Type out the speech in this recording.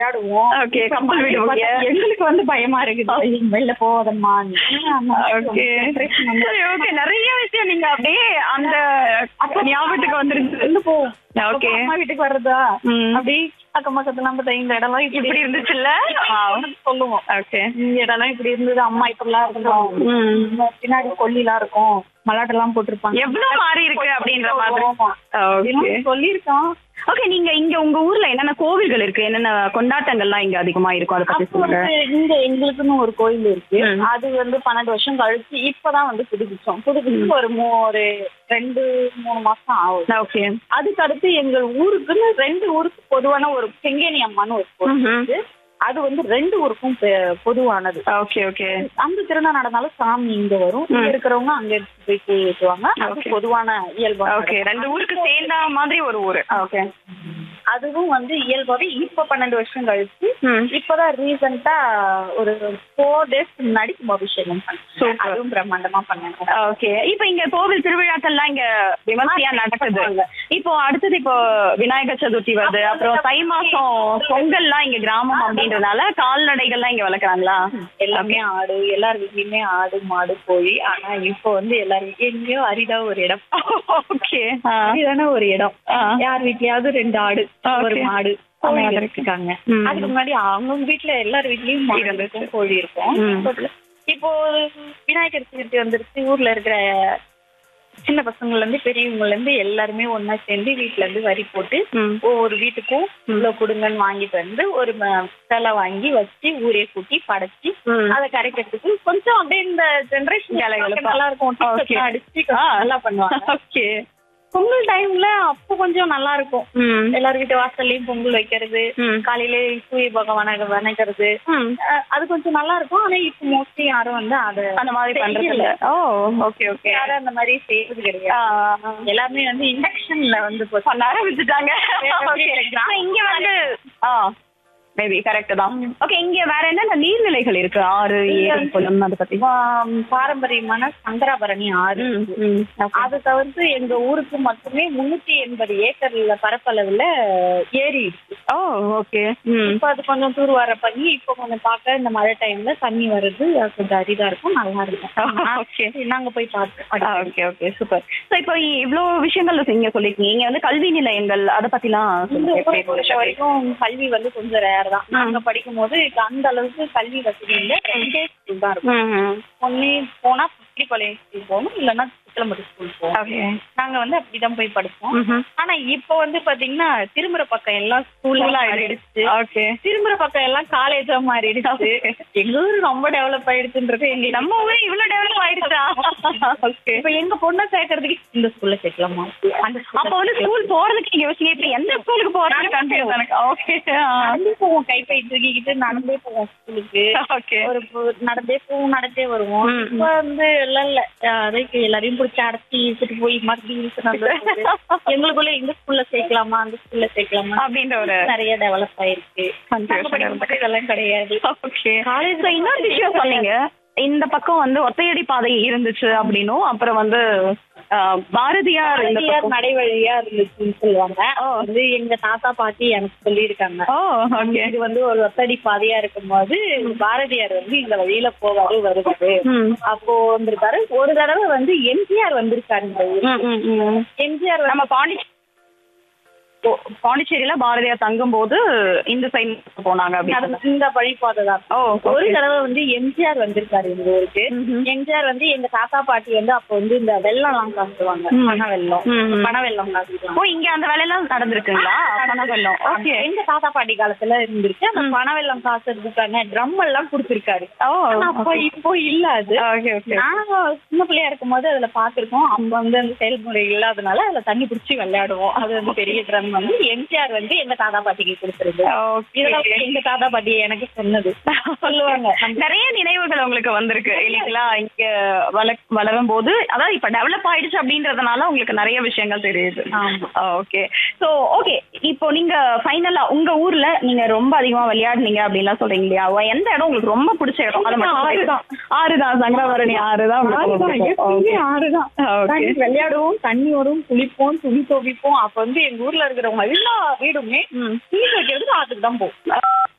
விளையாடுவோம் Okay, இப்ப கப்பல் மழை விடுவீங்க. பார்த்தா எங்களுக்கு வந்து பயமா இருக்குது வெளில போகாதம்மா ஓகே சரி ஓகே நிறைய விஷயம் நீங்க அப்படியே அந்த ஞாபகத்துக்கு வந்துருச்சு இருந்து போவோம் ஓகே அம்மா வீட்டுக்கு வர்றதா ம். அப்படி அக்கம் பக்கத்துல நம்ம இந்த இடம்லாம் இப்படி இருந்துச்சுல்ல சொல்லுவோம் ஓகே இந்த இடம்லாம் இப்படி இருந்தது அம்மா இப்படிலாம் இருந்தோம் ம். பின்னாடி கொல்லிலாம் இருக்கும் மலாட்டெல்லாம் போட்டிருப்பாங்க எவ்வளவு மாறி இருக்கு அப்படின்ற மாதிரி ஆமா. ஓகே இதெல்லாம் சொல்லியிருக்கோம் ஓகே நீங்க இங்க உங்க ஊர்ல என்னென்ன கோவில்கள் இருக்கு என்னென்ன கொண்டாட்டங்கள்லாம் இங்க அதிகமா இருக்கும் அதை பத்தி அப்போ சொல்லுங்க வந்து இங்க எங்களுக்குன்னு ஒரு கோயில் இருக்கு ம். அது வந்து பன்னெண்டு வருஷம் கழிச்சு இப்பதான் வந்து புதுப்பிச்சோம் புதுப்பிச்சு ஒரு மூ ஒரு ரெண்டு மூணு மாசம் ஆகுது ஓகே அதுக்கு அடுத்து எங்க ஊருக்குன்னு ரெண்டு ஊருக்கு பொதுவான ஒரு செங்கேனி அம்மான்னு ஒரு கோயில் ம்ஹும். இருக்கு அது வந்து ரெண்டு ஊருக்கும் பெ- பொதுவானது ஓகே ஓகே அந்த திருநாள் நடந்தாலும் சாமி இங்க வரும் இங்க இருக்கிறவங்க அங்க எடுத்து போய் கூழ் ஊத்துவாங்க அது Okay. பொதுவான இயல்பா ஓகே ரெண்டு ஊருக்கு சேர்ந்த மாதிரி ஒரு ஊரு ஓகே அதுவும் வந்து இயல்பாவே இப்ப பன்னெண்டு வருஷம் கழிச்சு ம். இப்பதான் ரீசெண்டா ஒரு ஃபோர் டேஸ் முன்னாடி கும்பாபிஷேகம் பண்ணேன் Super. அதுவும் பிரம்மாண்டமா பண்ணேன் ஓகே இப்போ இங்க கோவில் திருவிழாக்கள்லாம் இங்க விமர்சையா நடக்குது இப்போ அடுத்தது இப்போ விநாயகர் சதுர்த்தி வருது அப்புறம் தை மாசம் பொங்கல்லாம் இங்க கிராமம் அப்படின்றதுனால கால்நடைகள்லாம் இங்க வளர்க்குறாங்களா எல்லாமே ஆடு எல்லார் வீட்லயுமே ஆடு மாடு கோழி ஆனா இப்போ வந்து எல்லார் வீட்லயும் எங்கேயோ அரிதா ஒரு இடம் ஓகே அரிதான ஒரு இடம் ஆ. யார் வீட்லயாவது ரெண்டு ஆடு Okay. ஒரு மாடு கோழி கோழி இருக்கு. வச்சிருக்காங்க ம். அதுக்கு முன்னாடி அவங்க வீட்ல எல்லார் வீட்லயும் மாடு இருக்கும் கோழி இருக்கும் ம். இப்போ விநாயகர் சதுர்த்தி வந்துருச்சு ஊர்ல இருக்கிற சின்ன பசங்கள்ல இருந்து பெரியவங்கல இருந்து எல்லாருமே ஒண்ணா சேர்ந்து வீட்ல இருந்து வரி போட்டு ம். ஒவ்வொரு வீட்டுக்கும் இவ்வளவு கொடுங்கன்னு வாங்கிட்டு வந்து ஒரு ம- சிலை வாங்கி வச்சு ஊரே கூட்டி படைச்சு ம். அதை கரைக்கிறதுக்கு கொஞ்சம் அப்படியே இந்த ஜெனரேஷன் நல்லா இருக்கும் Okay. TikTok அடிச்சு கொஞ்சம் நல்லா பண்ணுவாங்க ஓகே பொங்கல் டைம்ல அப்போ கொஞ்சம் நல்லா இருக்கும் ம் எல்லார் வீட்டு வாசல்லையும் பொங்கல் வைக்கிறது ம். காலையில சூரிய பகவான வணங்குறது ம். அஹ் அது கொஞ்சம் நல்லா இருக்கும் ஆனா இப்போ மோஸ்ட்லி யாரும் வந்து அத அந்த மாதிரி பண்றது இல்ல ஓ ஓகே ஓகே யாரும் அந்த மாதிரி செய்யறது கிடையாது எல்லாருமே வந்து இண்டக்ஷன்ல வந்து இப்போ பண்ண ஆரம்பிச்சுட்டாங்க Okay. So, இங்க வந்து ஆ மேபி கரெக்ட் தான் ஓகே இங்க வேற என்னென்ன நீர்நிலைகள் இருக்கு ஆறு ஏரி குளம் அதை பத்தி ஆம், பாரம்பரியமான சங்கராபரணி ஆறு ம், இருக்கு. ம். அது தவிர்த்து எங்க ஊருக்கு மட்டுமே முன்னூத்தி எண்பது ஏக்கர்ல பரப்பளவுல ஏரி இருக்கு ஓ ஓகே ம் இப்ப அது கொஞ்சம் தூர்வார பண்ணி இப்ப கொஞ்சம் பார்க்க இந்த மழை டைம்ல தண்ணி வருது அது கொஞ்சம் அரிதா இருக்கும் நல்லா இருக்கும் ஓகே நாங்க போய் பார்த்தோம் ஓகே ஓகே சூப்பர் ஸோ இப்போ இவ்வளோ விஷயங்கள் நீங்க சொல்லிருக்கீங்க இங்க வந்து கல்வி நிலையங்கள் அதை பத்திலாம் இந்த சொல்லுங்க. ஊரை எப்படி பொறுத்த இருக்கு? வரைக்கும் கல்வி வந்து கொஞ்சம் ரேர் தான் நாங்க படிக்கும் போது அந்த அளவுக்கு கல்வி வசதி இல்ல ரெண்டே ஸ்கூல் தான் இருக்கும் ம், ம். ஒண்ணு போனா புத்திரிப்பாளையம் ஸ்கூல் போகணும் இல்லைன்னா சிக்கலம்பட்டி ஸ்கூல் போகணும் ஓகே நாங்க வந்து அப்படிதான் போய் படிச்சோம் ம்ஹும். ஆனா இப்போ வந்து பாத்தீங்கன்னா திரும்புற பக்கம் எல்லாம் ஸ்கூலா ஆயிடுச்சு ஓகே திரும்புற பக்கம் எல்லாம் காலேஜா மாறிடுச்சு எங்க ஊர் ரொம்ப டெவலப் ஆயிடுச்சுன்றது எங்களுக்கு நம்ம ஊரே இவ்வளவு டெவலப் ஆயிடுச்சா ஓகே இப்ப எங்க பொண்ணை சேர்க்கறதுக்கு இந்த ஸ்கூல்ல சேர்க்கலாமா அந்த அப்ப வந்து ஸ்கூல் போறதுக்கு நீங்க யோசிங்க இப்ப எந்த ஸ்கூலுக்கு போறது கன்ஃபியூஸ் எனக்கு ஓகே நடந்தே போவோம் கைப்பை தூக்கிக்கிட்டு நடந்தே போவோம் ஸ்கூலுக்கு ஓகே ஒரு பு- நடந்தே போவோம் நடந்தே வருவோம் ம். இப்ப வந்து எல்லாம் இல்ல அதுக்கு எல்லாரையும் பிடிச்சி அடைச்சி இழுத்துட்டு போய் மறுபடியும் இழுத்து நடந்து போகுது. எங்களுக்குள்ள இந்த ஸ்கூல்ல சேர்க்கலாமா அந்த ஸ்கூல்ல சேர்க்கலாமா அப்படின்ற ஒரு நிறைய டெவலப் ஆயிருக்கு Confusion நாங்க படிக்கும்போது இதெல்லாம் கிடையாது ஓகே காலேஜ் இன்னொரு விஷயம் சொன்னீங்க இந்த பக்கம் வந்து ஒத்தையடி பாதை இருந்துச்சு அப்படின்னும் அப்புறம் வந்து ஆஹ், பாரதியார் இந்த பாரதியார் பக்கம் நடைவழியா இருந்துச்சுன்னு சொல்லுவாங்க வந்து எங்க தாத்தா பாட்டி எனக்கு சொல்லியிருக்காங்க ஓ ஓகே இது வந்து ஒரு ஒத்தடி பாதையா இருக்கும்போது பாரதியார் வந்து இந்த வழியில போவாரு வருவாரு ம் அப்போ வந்திருக்காரு ஒரு தடவை வந்து எம்ஜிஆர் வந்திருக்காரு இந்த ஊருக்கு. ம், ம், ம். எம்ஜிஆர் வந்து நம்ம பாண்டிச்சேரி பாண்டிச்சேரியில பாரதியார் தங்கும் போது இந்த சைடு போனாங்க அப்படின்னு அது இந்த வழிபாதை தான் ஓ ஒரு தடவை வந்து எம்ஜிஆர் வந்திருக்காரு இந்த ஊருக்கு ம்ஹும். எம்ஜிஆர் வந்து எங்க தாத்தா பாட்டி வந்து அப்போ வந்து இந்த வெள்ளம் எல்லாம் காசுவாங்க ம். பண வெள்ளம் ம், ம். பண வெள்ளம் காசுவாங்க ஓ இங்க அந்த வேலையெல்லாம் நடந்திருக்குங்களா பணவெல்லம் ஓகே எங்க தாத்தா பாட்டி காலத்துல இருந்திருக்கு அந்த பண வெள்ளம் காசுறதுக்கான ட்ரம் எல்லாம் கொடுத்திருக்காரு ஓ ஆனா அப்போ இப்போ இல்ல அது ஓகே ஓகே நாங்க சின்ன பிள்ளையா இருக்கும்போது அதுல பாத்திருக்கோம் அப்ப வந்து அந்த செயல்முறை இல்லாதனால அதுல தண்ணி பிடிச்சி விளையாடுவோம் அது வந்து பெரிய ட்ரம் வந்து எம்ஜிஆர் வந்து எங்க தாத்தா பாட்டிக்கு கொடுத்துருது இதெல்லாம் ஓகே எங்க தாத்தா பாட்டி எனக்கு சொன்னது சொல்லுவாங்க நிறைய நினைவுகள் உங்களுக்கு வந்திருக்கு இல்லைங்களா இங்க வள வளரும் போது அதாவது இப்ப டெவலப் ஆயிடுச்சு அப்படின்றதுனால உங்களுக்கு நிறைய விஷயங்கள் தெரியுது ஆமா. ஓகே சோ ஓகே இப்போ நீங்க ஃபைனலா உங்க ஊர்ல நீங்க ரொம்ப அதிகமா விளையாடுனீங்க அப்படின்லாம் சொல்றீங்க இல்லையா வ- எந்த இடம் உங்களுக்கு ரொம்ப பிடிச்ச இடம் அது மட்டும் ஆறுதான். ஆறுதான் சங்கரவரணி ஆறுதான் உங்களுக்கு ரொம்ப ஆறுதான், பிடிக்கும். எப்பயுமே Okay. ஆறுதான். Okay. தண்ணி விளையாடுவோம் தண்ணி வரும் குளிப்போம் துணி துவைப்போம் அப்ப வந்து எங்க ஊர்ல இருக்கிற இருக்கிறவங்க எல்லா வீடுமே ம். தீ வைக்கிறதுக்கு ஆத்துக்கு தான் போகும்